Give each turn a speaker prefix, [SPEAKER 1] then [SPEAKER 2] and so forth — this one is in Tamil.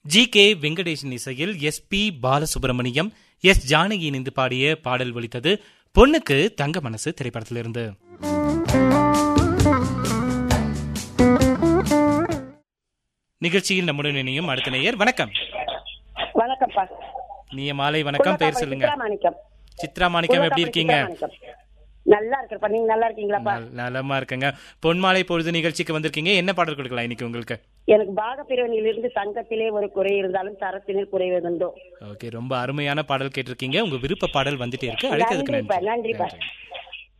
[SPEAKER 1] ஜி கே வெங்கடேஷன் இசையில் S P Balasubrahmanyam S Janaki இணைந்து பாடிய பாடல் ஒலித்தது பொண்ணுக்கு தங்க மனசு திரைப்படத்திலிருந்து நிகழ்ச்சியில் நம்முடன் இணையும் அடுத்த நேயர் வணக்கம்
[SPEAKER 2] வணக்கம்ப்பா
[SPEAKER 1] நீ மாலை வணக்கம் பேர் சொல்லுங்க
[SPEAKER 2] மாணிக்கம்
[SPEAKER 1] சித்ரா மாணிக்கம் எப்படி இருக்கீங்க
[SPEAKER 2] நல்லா இருக்கிறப்பா நீங்க நல்லா இருக்கீங்களாப்பா
[SPEAKER 1] நல்- நலமா இருக்கங்க பொன்மாலை பொழுது நிகழ்ச்சிக்கு வந்திருக்கீங்க என்ன பாடல் கொடுக்கலாம் இன்னைக்கு உங்களுக்கு
[SPEAKER 2] எனக்கு பாகப்பிரிவினிலிருந்து தங்கத்திலே ஒரு குறை இருந்தாலும் தரத்தினில் குறைவதுண்டோ
[SPEAKER 1] ஓகே ரொம்ப அருமையான பாடல் கேட்டிருக்கீங்க உங்க விருப்ப பாடல் வந்துட்டே இருக்கு அழைத்ததுக்கு
[SPEAKER 2] நன்றிப்பா
[SPEAKER 1] நன்றி
[SPEAKER 2] நன்றிப்பா
[SPEAKER 1] நன்றி.